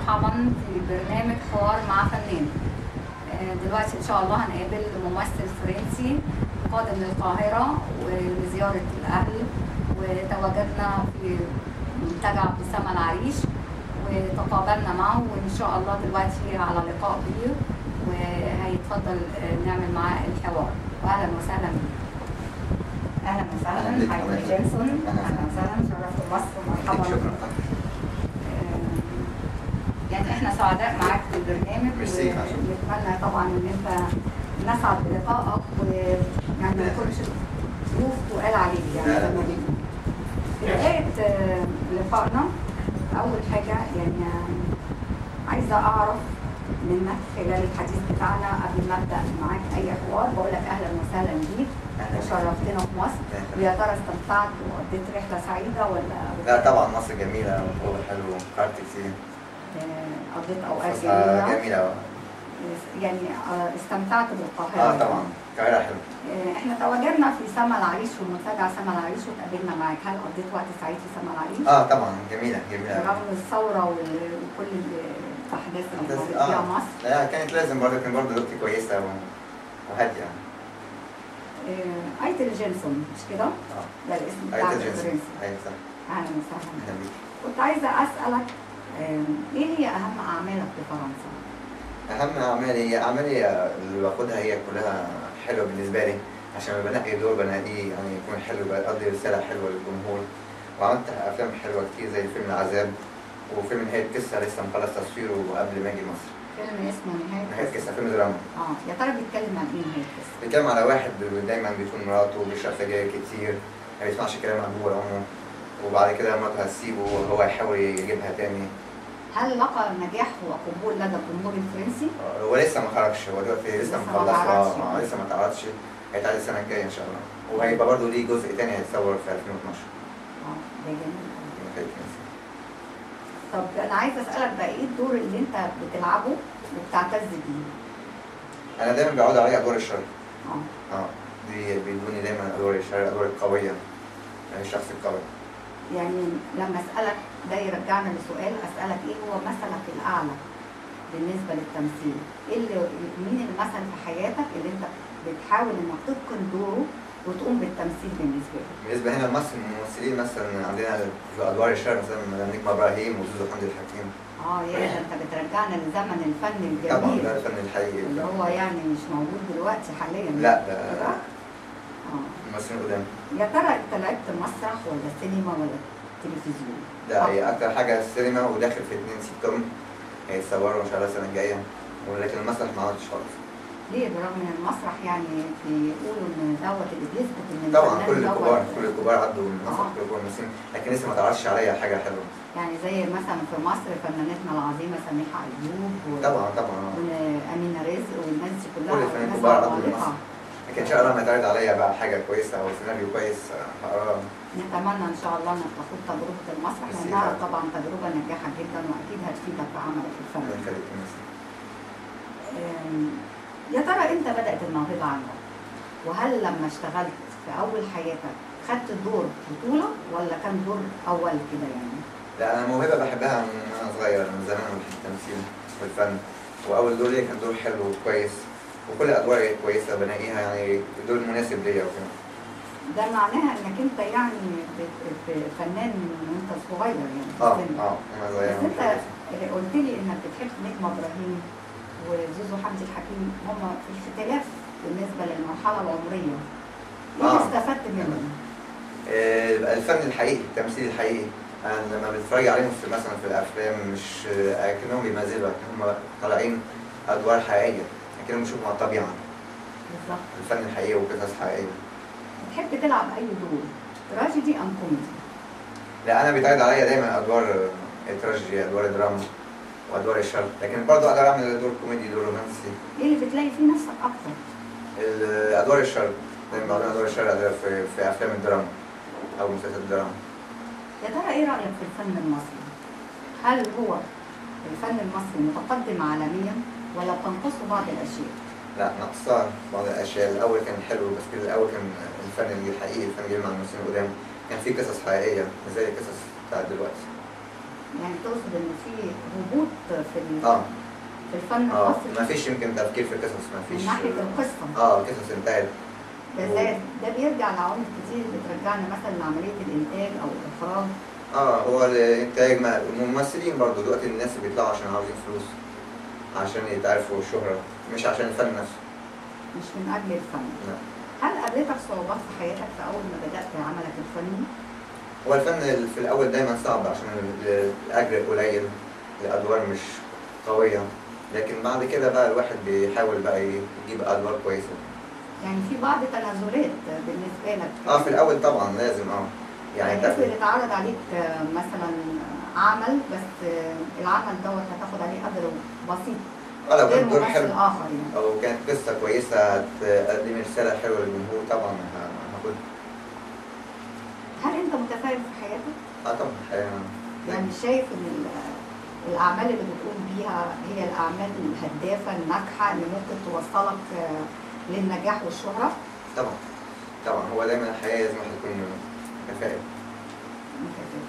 مرحبا في برنامج حوار مع فنان آه، دلوقتي ان شاء الله هنقابل ممثل فرنسي قادم للقاهرة ولزيارة الأهل وتواجدنا في منتجع بسما العريش وتقابلنا معه وإن شاء الله دلوقتي على لقاء بيه وهيتفضل آه، نعمل معاه الحوار وأهلا وسهلا بيه أهلا أهلا وسهلا بك، مايكل الله يخليك. جينسون أهلا أهلا وسهلا شرف مصر مرحبا بك. شكرا يعني احنا سعداء معاك في البرنامج ميرسي، عشان. ونتمنى طبعا ان انت نسعد بلقائك ويعني ما يكونش ضيوف تقال عليك يعني لا، لا. لما بيجوا. في بداية آه، لقائنا أول حاجة يعني آه، عايزة أعرف منك خلال الحديث بتاعنا قبل ما أبدأ معاك أي حوار بقول لك أهلا وسهلا بيك أهلا بك. وشرفتنا في مصر أهلا. ويا ترى استمتعت وقضيت رحلة سعيدة ولا لا طبعا مصر جميلة وهو حلو قررت كتير آه، قضيت أوقات فسحة جميلة جميلة أوي. يعني آه، استمتعت بالقاهرة اه طبعا القاهرة حلوة آه، احنا تواجدنا في سما العريش في منتجع سما العريش وتقابلنا معاك هل قضيت وقت سعيد في سما العريش؟ اه طبعا جميلة جميلة أوي. برغم الثورة وال- وكل الأحداث اللي بس- مرت فيها اه مصر لا كانت لازم برضه كان برضه دكتور كويسة و- وهادية آه، ايتل جينسون مش كده؟ اه ده الاسم بتاعك أيوة جنسي الفرنسي أيوة صح أهلا وسهلا أهلا بيك كنت عايزة أسألك آه، إيه هي أهم أعمالك في فرنسا؟ أهم أعمالي هي أعمالي اللي باخدها هي كلها حلوة بالنسبة لي عشان لما بنقي دور بنقيه يعني يكون حلو بيقضي رسالة حلوة للجمهور وعملت أفلام حلوة كتير زي فيلم العذاب وفيلم نهاية قصة لسه مخلص تصويره قبل ما أجي مصر فيلم اسمه نهاية نهاية قصة فيلم دراما اه يا ترى بيتكلم عن إيه نهاية قصة؟ بيتكلم على واحد دايما بيكون مراته بيشرب سجاير كتير ما بيسمعش كلام أبوه ولا أمه وبعد كده مراته هتسيبه وهو يحاول يجيبها تاني هل لقى نجاح وقبول لدى الجمهور الفرنسي؟ هو لسه ما خرجش هو دلوقتي لسه لسه ما مخلص اتعرضش. آه، آه، لسه ما اتعرضش هيتعرض السنة الجاية إن شاء الله وهيبقى برضه ليه جزء تاني هيتصور في 2012 اه ده جميل أوي. في نهاية قصة. طب أنا عايزة أسألك بقى إيه الدور اللي أنت بتلعبه وبتعتز بيه؟ أنا دايما بقعد على أدوار الشر اه اه دي بيدوني دايما أدوار الشر الأدوار القوية يعني الشخص القوي يعني لما أسألك ده يرجعنا لسؤال أسألك إيه هو مثلك الأعلى بالنسبة للتمثيل؟ إيه اللي مين المثل في حياتك اللي أنت بتحاول إنك تتقن دوره وتقوم بالتمثيل بالنسبة له؟ بالنسبة هنا لمصر الممثلين مثلا عندنا في أدوار الشر مثلا مدام نجمة إبراهيم وزوزو حمدي الحكيم اه يا ده أنت بترجعنا لزمن الفن طبعا الجميل ده الفن الحقيقي اللي هو يعني مش موجود دلوقتي حاليا لا كده؟ ده اه ممثلين قدام يا ترى انت لعبت مسرح ولا سينما ولا تلفزيون؟ ده هي أكتر حاجة السينما وداخل في اتنين سيت كوم هيتصوروا إن شاء الله السنة الجاية ولكن المسرح ما عملتش خالص ليه برغم ان المسرح يعني بيقولوا ان دوت اللي بيثبت ان طبعا الفنان كل دوت الكبار كل الكبار عدوا من المسرح آه. كل الكبار الممثلين لكن لسه ما تعرضش عليا حاجة حلوة يعني زي مثلا في مصر فنانتنا العظيمه سميحه ايوب و- طبعا طبعا آه. وامينه رزق والناس دي كلها كل الفنانين ناس الكبار عدوا عمالقة. لمصر. لكن ان شاء الله لما يتعرض عليا بقى حاجه كويسه او سيناريو كويس هقراه نتمنى ان شاء الله انك تاخد تجربه المسرح ميرسي. لانها طبعا تجربه ناجحه جدا واكيد هتفيدك في عملك الله الفني. يخليك يا ميرسي. أم، يا ترى امتى بدات الموهبه عندك؟ وهل لما اشتغلت في اول حياتك خدت دور بطوله ولا كان دور اول كده يعني؟ لا انا موهبه بحبها من وانا صغير من زمان أنا بحب التمثيل والفن واول دور ليا كان دور حلو وكويس وكل الادوار كويسه بلاقيها يعني دور مناسب ليا وكده ده معناها انك انت يعني بت- ب- فنان من وانت صغير يعني في اه السن. اه وانا صغير بس انت قلت لي انك بتحب نجمه ابراهيم وزوزو حمدي الحكيم هم في اختلاف بالنسبه للمرحله العمريه. ايه اللي آه. استفدت منهم؟ آه، الفن الحقيقي التمثيل الحقيقي انا لما بتتفرج عليهم في مثلا في الافلام مش آه، اكنهم بيمثلوا هم طالعين ادوار حقيقيه اكنهم بيشوفوا على الطبيعه بالظبط. الفن الحقيقي وقصص حقيقيه بتحب تلعب اي دور؟ تراجيدي ام كوميدي؟ لا انا بيتعرض عليا دايما ادوار التراجيدي ادوار الدراما وادوار الشر لكن برضه اقدر اعمل دور كوميدي دور رومانسي ايه اللي بتلاقي فيه نفسك اكتر؟ ال- ادوار الشر دايما بعمل ادوار الشر أقدر في, في افلام الدراما او مسلسلات الدراما يا ترى ايه رايك في الفن المصري؟ هل هو الفن المصري متقدم عالميا ولا بتنقصه بعض الاشياء؟ لا نقصان بعض الاشياء الاول كان حلو بس كده الاول كان الفن الحقيقي الفن اللي مع الممثلين القدام كان فيه قصص حقيقيه مش زي القصص بتاعت دلوقتي يعني تقصد ان في هبوط في ال- اه في الفن اه المصري ما فيش يمكن تفكير في القصص ما من فيش ناحيه القصه اه القصص انتهت ده ده ده بيرجع لعوامل كتير بترجعنا مثلا لعمليه الانتاج او الاخراج اه هو الانتاج ما الممثلين برضه دلوقتي الناس اللي بيطلعوا عشان عاوزين فلوس عشان يتعرفوا الشهرة مش عشان الفن نفسه مش من اجل الفن لا. هل قابلتك صعوبات في حياتك في اول ما بدات عملك الفني؟ هو الفن في الأول دايما صعب عشان ال- الأجر قليل الأدوار مش قوية لكن بعد كده بقى الواحد بيحاول بقى يجيب أدوار كويسة يعني في بعض تنازلات بالنسبه لك اه في الأول طبعا لازم اه يعني يعني افرض تاخد اتعرض عليك آه، مثلا عمل بس آه، العمل دوت هتاخد عليه قدر بسيط اه لو غير كان دور ممثل حلو اخر يعني أو كانت قصة كويسة هتقدم رسالة حلوة للجمهور طبعا ه- هاخد هل انت متفائل في حياتك؟ اه طبعا الحقيقة يعني شايف ان ال- الاعمال اللي بتقوم بيها هي الاعمال الهدافه الناجحه اللي ممكن توصلك آه، للنجاح والشهره؟ طبعا طبعا هو دايما الحياة لازم الواحد يكون متفائل متفائل.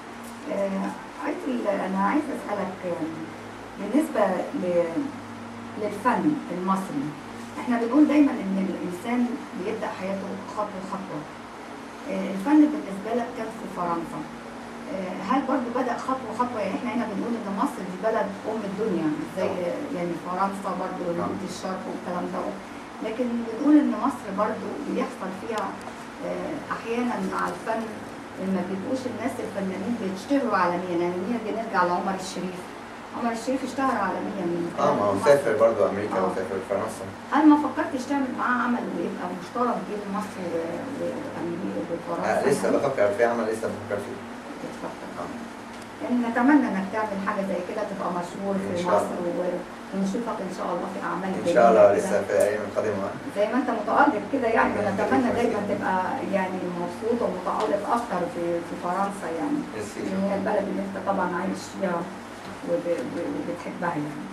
آه، عايز ال- انا عايز اسالك آه، بالنسبه ل- للفن المصري احنا بنقول دايما ان الانسان بيبدا حياته خطوه خطوه آه، الفن بالنسبه لك كان في فرنسا آه، هل برضو بدا خطوه خطوه يعني احنا هنا بنقول ان مصر دي بلد ام الدنيا مش زي يعني فرنسا برضو الهند الشرق والكلام ده لكن بنقول ان مصر برضو بيحصل فيها آه، احيانا مع الفن لما بيبقوش الناس الفنانين بيشتهروا عالميا يعني نيجي نرجع لعمر الشريف عمر الشريف اشتهر عالميا من اه ما هو مصر. سافر برضه أمريكا آه. وسافر فرنسا هل ما فكرتش تعمل معاه عمل ويبقى مشترك بين مصر و- وامريكا وفرنسا؟ آه لسه يعني؟ بفكر في عمل لسه بفكر فيه بتفكر. آه. يعني نتمنى انك تعمل حاجه زي كده تبقى مشهور إن في شاء مصر و- ونشوفك ان شاء الله في اعمال ان جميلة شاء الله كده. لسه في الايام القادمه زي ما انت متألق كده يعني ربنا ونتمنى يخليك. دايما تبقى يعني مبسوط ومتألق اكتر في في فرنسا يعني ميرسي. اللي هي البلد اللي انت طبعا عايش فيها وب- وب- وبتحبها يعني.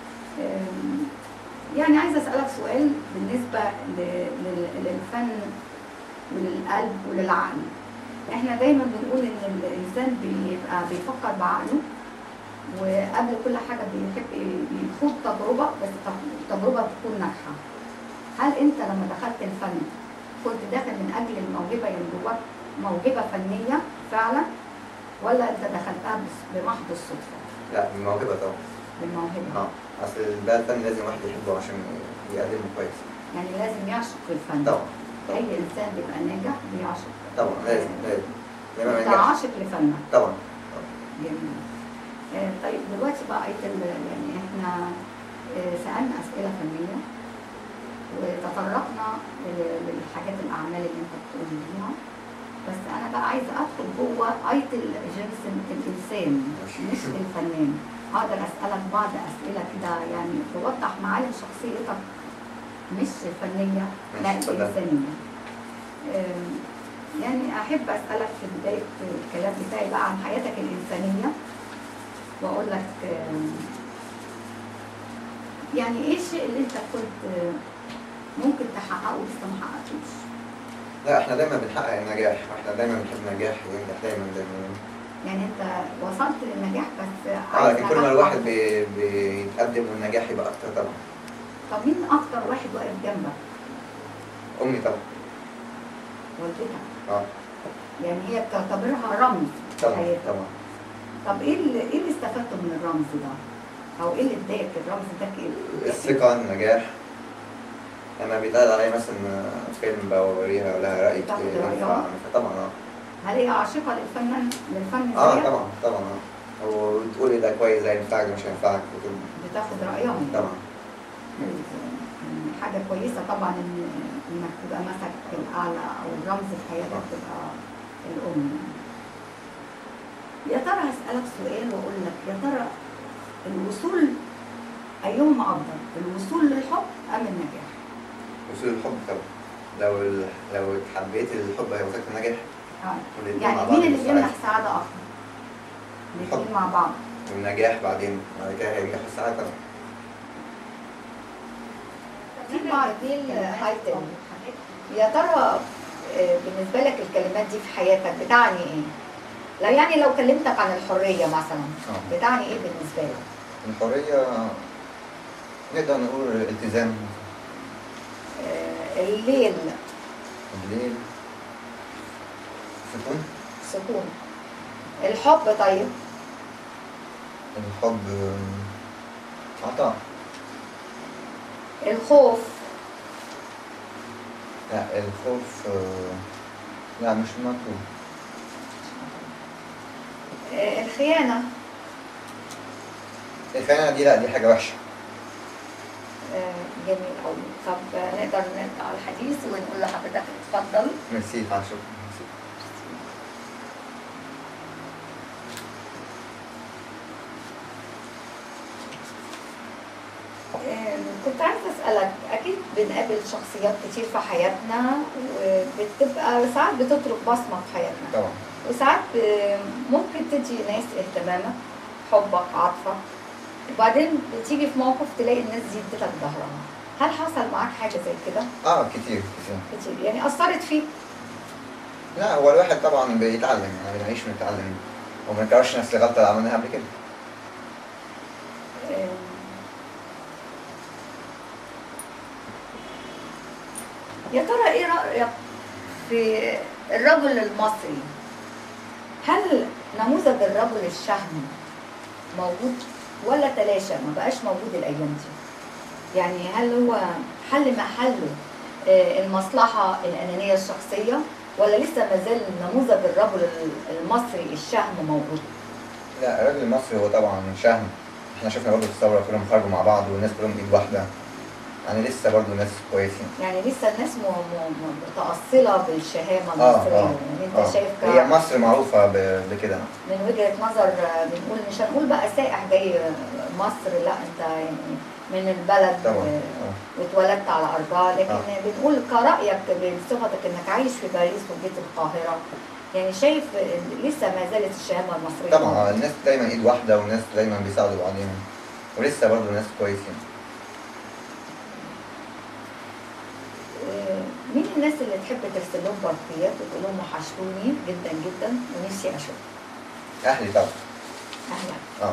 أم، يعني عايزه اسالك سؤال بالنسبه ل- لل- للفن وللقلب وللعقل. احنا دايما بنقول ان الانسان بيبقى بيفكر بعقله وقبل كل حاجه بيحب يخوض تجربه بس التجربه تكون ناجحه. هل انت لما دخلت الفن كنت داخل من اجل الموهبه يعني جواك موهبه فنيه فعلا ولا انت دخلتها بس- بمحض الصدفه لا الموهبه طبعا بالموهبه؟ اه اصل ده الفن لازم واحد يحبه عشان يقدمه كويس يعني لازم يعشق الفن طبعا طبعا اي انسان بيبقى ناجح بيعشق طبعا لازم لازم لما ما انت ينجحش عاشق لفنك طبعا جميل آه، طيب دلوقتي بقى آية ال- يعني احنا آه، سألنا أسئلة فنية وتطرقنا ل- للحاجات الأعمال اللي أنت بتقوم بيها بس أنا بقى عايزة أدخل جوه آية الجنس الإنسان مش الفنان أقدر أسألك بعض أسئلة كده يعني توضح معالم شخصيتك مش الفنية لا ماشي، اتفضل. الإنسانية آم، يعني أحب أسألك في بداية الكلام بتاعي بقى عن حياتك الإنسانية وأقول لك آم، يعني إيه الشيء اللي أنت كنت آه، ممكن تحققه لسه ما حققتوش؟ لا احنا دايما بنحقق النجاح واحنا دايما بنحب النجاح ينجح دايما دايما يعني أنت وصلت للنجاح بس اه عايز لكن كل ما نجاح الواحد أكتر. بي- بيتقدم والنجاح يبقى اكتر طبعا طب مين أكتر واحد واقف جنبك؟ امي طبعا والدتك اه يعني هي بتعتبرها رمز في طبعا حياتك طبعا طب إيه اللي إيه اللي استفدته من الرمز ده؟ أو إيه اللي اداك الرمز ده إيه؟ الثقة النجاح لما بيتقال عليا مثلا فيلم بوريها لها رأي بتاخد كتير رأيها؟ ينفع طبعا اه هل هي عاشقة للفنان للفن اه زيك؟ طبعا طبعا اه وتقولي ده كويس ده ينفعك مش هينفعك وكده. بتاخد رأيهم طبعا يعني حاجة كويسة طبعا إن إنك تبقى مثلك الأعلى أو الرمز في حياتك آه. تبقى الأم يا ترى هسألك سؤال وأقول لك يا ترى الوصول أيهما أفضل الوصول للحب أم النجاح؟ وصول الحب طبعا لو ال... لو حبيت الحب هيوصلك للنجاح آه. والاتنين مع يعني بعض مين اللي بالسعادة. بيمنح سعادة أكتر؟ الاثنين الحب. مع بعض والنجاح بعدين بعد كده هينجح السعادة طبعا في بعض هايتل يا ترى آه، بالنسبة لك الكلمات دي في حياتك بتعني إيه؟ لا يعني لو كلمتك عن الحريه مثلا آه. بتعني ايه بالنسبه لك؟ الحرية نقدر نقول التزام آه، الليل الليل سكون سكون الحب طيب الحب عطاء الخوف لا الخوف آه، لا مش مطلوب آه، الخيانه الخيانة دي لا دي حاجة وحشة آه، جميل قوي طب آه، نقدر نرجع الحديث ونقول لحضرتك اتفضل ميرسي على شكرا ميرسي. آم، كنت عايزة أسألك أكيد بنقابل شخصيات كتير في حياتنا وبتبقى ساعات بتترك بصمة في حياتنا طبعا وساعات آم، ممكن تدي ناس اهتمامك حبك عاطفك وبعدين بتيجي في موقف تلاقي الناس دي اديتك ظهرها هل حصل معاك حاجة زي كده؟ اه كتير كتير كتير يعني أثرت فيك لا هو الواحد طبعا بيتعلم يعني بنعيش ونتعلم وما نكررش نفس الغلطة اللي عملناها قبل كده آم، يا ترى ايه رأيك في الرجل المصري هل نموذج الرجل الشهم موجود ولا تلاشى ما بقاش موجود الايام دي يعني هل هو حل محله آه، المصلحة الأنانية الشخصية ولا لسه ما زال نموذج الرجل المصري الشهم موجود؟ لا الراجل المصري هو طبعا شهم احنا شفنا برضه في الثورة كلهم خرجوا مع بعض والناس كلهم ايد واحدة يعني لسه برضه ناس كويسين يعني لسه الناس م- م- م- متأصلة بالشهامة اه المصرية اه يعني انت اه شايف ك- هي مصر معروفة ب- بكده من وجهة نظر آه، بنقول مش هنقول بقى سائح جاي مصر لا انت يعني من البلد طبعا و- اه واتولدت على ارضها لكن آه. بنقول كرأيك بصفتك انك عايش في باريس وجيت القاهرة يعني شايف إن لسه ما زالت الشهامة المصرية طبعا آه، الناس دايما ايد واحدة والناس دايما بيساعدوا بعضهم ولسه برضه ناس كويسين آه، مين الناس اللي تحب ترسل لهم برقيات وتقول لهم وحشتوني جدا جدا ونفسي اشوف اهلي طبعا اهلا اه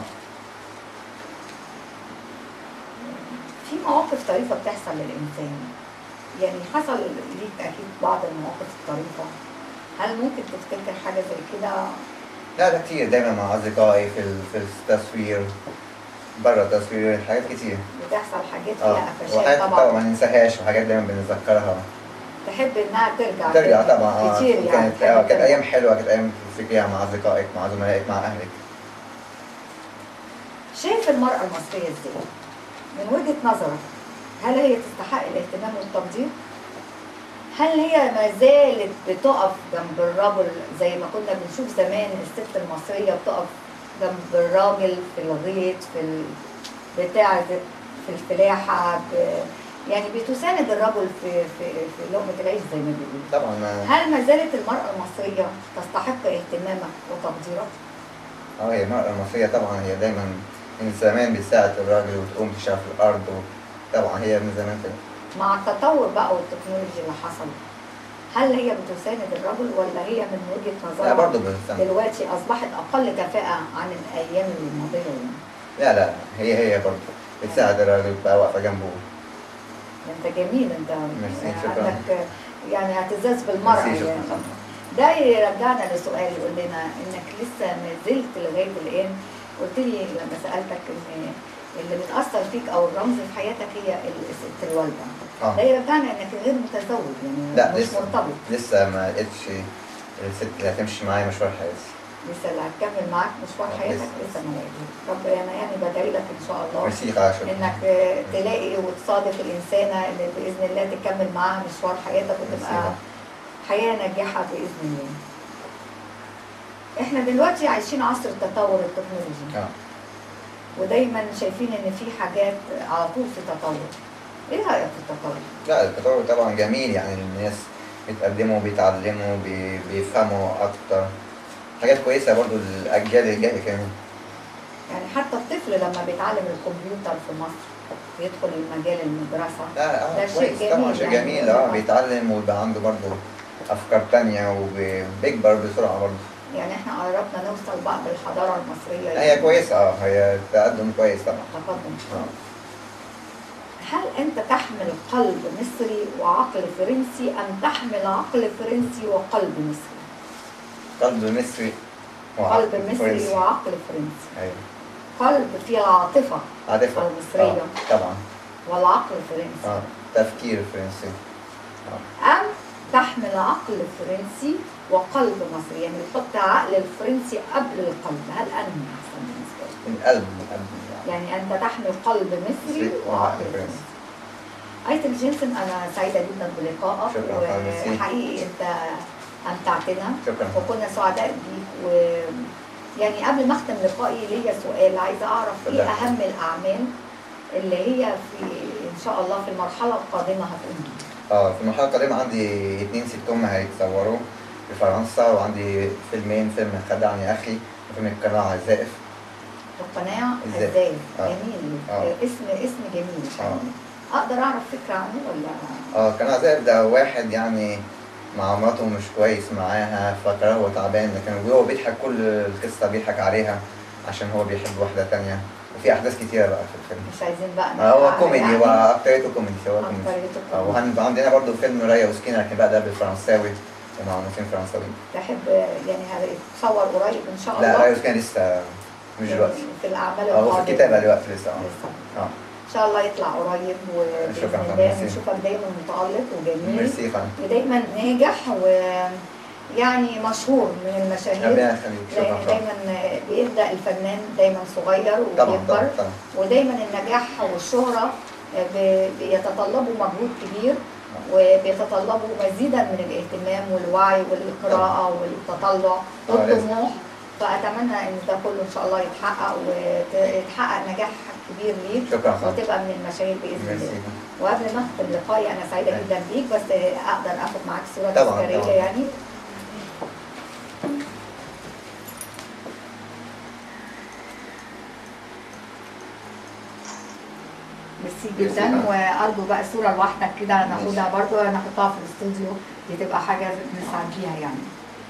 في مواقف طريفة بتحصل للإنسان يعني حصل ليك أكيد بعض المواقف الطريفة هل ممكن تفتكر حاجة زي كده لا ده كتير دايما مع اصدقائي في ال- في التصوير بره التصوير حاجات كتير بتحصل حاجات اه فيها وحاجات قفشات طبعا ما طبعا ننساهاش وحاجات دايما بنتذكرها تحب إنها ترجع ترجع تاني. طبعا اه كتير يعني كانت تحب اه كانت ترجع. ايام حلوه كانت ايام تفتكريها مع اصدقائك مع زملائك مع اهلك شايف المرأة المصرية إزاي؟ من وجهة نظرك هل هي تستحق الاهتمام والتقدير؟ هل هي ما زالت بتقف جنب الرجل زي ما كنا بنشوف زمان الست المصرية بتقف جنب الراجل في الغيط في ال... بتاع في الفلاحة ب... يعني بتساند الرجل في في في لقمة العيش زي ما بيقولوا. طبعا ما هل ما زالت المرأة المصرية تستحق اهتمامك وتقديرك؟ اه هي المرأة المصرية طبعا هي دايما من زمان بتساعد الراجل وتقوم تشتغل في الأرض و... طبعا هي من زمان كده مع التطور بقى والتكنولوجيا اللي حصل هل هي بتساند الرجل ولا هي من وجهة لا نظرها برضه بتستنى دلوقتي أصبحت أقل كفاءة عن الأيام الماضية يعني. لا لا هي هي برضه بتساعد الراجل بقى واقفة جنبه أنت جميل أنت ميرسي، شكراً. عندك يعني اعتزاز بالمرأة ميرسي، شكراً. يعني ده يرجعنا لسؤال يقول لنا إنك لسه ما زلت لغاية الآن قلت لي لما سألتك إن اللي بتأثر فيك أو الرمز في حياتك هي الست الوالدة ده اه يرجعنا إنك غير متزوج يعني لا مش لسه مرتبط لسه ما لقيتش الست اللي هتمشي معايا مشوار حياتي لسه اللي هتكمل معاك مشوار آه، حياتك لسه. لسه ما لقيتوش رب يعني يعني بدعي لك ان شاء الله ميرسي على شكرا انك آه، تلاقي وتصادف الانسانه اللي باذن الله تكمل معاها مشوار حياتك وتبقى ميرسي. حياه ناجحه باذن الله. احنا دلوقتي عايشين عصر التطور التكنولوجي اه ودايما شايفين ان في حاجات على طول في تطور. ايه رايك في التطور؟ لا التطور طبعا جميل يعني الناس بيتقدموا بيتعلموا بي- بيفهموا اكتر حاجات كويسه برضو للاجيال اللي جايه كمان يعني حتى الطفل لما بيتعلم الكمبيوتر في مصر يدخل المجال المدرسه لا اه ده شيء كويس طبعا جميل شيء يعني. جميل اه بيتعلم ويبقى عنده برضو افكار تانية وبيكبر بسرعه برضو يعني احنا قربنا نوصل بقى بالحضاره المصريه لا، هي كويسه اه هي تقدم كويس طبعا تقدم آه. هل انت تحمل قلب مصري وعقل فرنسي ام تحمل عقل فرنسي وقلب مصري؟ قلب مصري وعقل قلب مصري فرنسي. وعقل فرنسي ايوه قلب فيه العاطفه عاطفه المصرية. آه. طبعا والعقل الفرنسي اه تفكير فرنسي ام تحمل عقل فرنسي وقلب مصري يعني تحط عقل الفرنسي قبل القلب هل انهي احسن بالنسبه لك؟ القلب القلب يعني انت تحمل قلب مصري مصري وعقل وعقل فرنسي ايتل جينسون انا سعيده جدا بلقائك شكراً يا ميرسي. وحقيقي انت امتعتنا شكرا وكنا سعداء بيك و يعني قبل ما اختم لقائي ليا سؤال عايزه اعرف ايه اتفضل. اهم الاعمال اللي هي في ان شاء الله في المرحله القادمه هتقوم بيها اه في المرحله القادمه عندي اتنين ست ام هيتصوروا في فرنسا وعندي فيلمين فيلم خدعني اخي وفيلم القناع الزائف القناع إزاي؟ ازاي آه. جميل آه. اسم اسم جميل آه. يعني اقدر اعرف فكره عنه ولا اه القناع الزائف ده واحد يعني مع مراته مش كويس معاها فاكره هو تعبان لكن هو بيضحك كل القصه بيضحك عليها عشان هو بيحب واحده تانية وفي احداث كتيره بقى في الفيلم مش عايزين بقى آه، هو نحرق كوميدي يعني. هو اكتريته كوميدي هو كوميدي أكتريته آه، كوميدي. وهنبقى عندنا برضه فيلم رايا وسكينة لكن بقى ده بالفرنساوي ومع ممثلين فرنساويين تحب يعني هيتصور قريب ان شاء الله لا رايا وسكينة لسه مش دلوقتي في الاعمال اه هو في القادمة. الكتابة دلوقتي لسه اه لسه. اه ان شاء الله يطلع قريب وباذن شكراً الله ميرسي. نشوفك دايما متالق وجميل ميرسي خان ودايما ناجح ويعني مشهور من المشاهير ربنا يخليك لان شكرا دايما بيبدا الفنان دايما صغير طبعا وبيكبر طبعا طبعا ودايما النجاح والشهره ب- بيتطلبوا مجهود كبير وبيتطلبوا مزيدا من الاهتمام والوعي والقراءه والتطلع آه، لازم. والطموح فاتمنى ان ده كله ان شاء الله يتحقق ويتحقق نجاح كبير ليك شكرا خان وتبقى من المشاهير باذن ميرسي الله وقبل ما اختم لقائي انا سعيده أيوة. جدا بيك بس اقدر اخد معاك صوره طبعاً، تذكاريه طبعاً. يعني ميرسي ميرسي جدا طبعاً. وارجو بقى صوره لوحدك كده ناخدها برضو نحطها في الاستوديو دي تبقى حاجه نسعد بيها يعني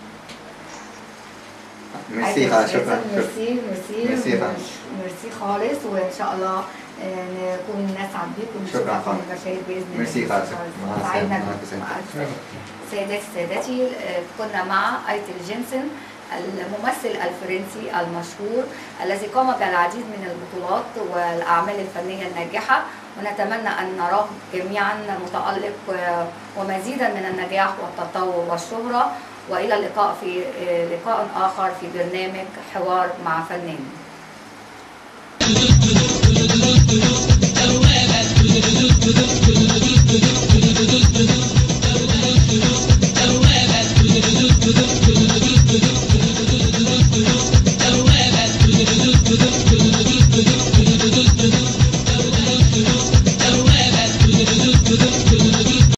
ميرسي عايزة خان شكرا شكرا ميرسي ميرسي ميرسي خان. ميرسي خالص وان شاء الله آه، نكون نسعد بيك ونشوفك شكراً خان. من المشاهير باذن الله ميرسي خان. مع السلامة. سعدنا مع بيك. السلامة. مع السلامة. سيداتي سادتي آه، كنا مع ايتل جينسون الممثل الفرنسي المشهور الذي قام بالعديد من البطولات والاعمال الفنيه الناجحه ونتمنى ان نراه جميعا متالق و- ومزيدا من النجاح والتطور والشهره والى اللقاء في آه، لقاء اخر في برنامج حوار مع فنان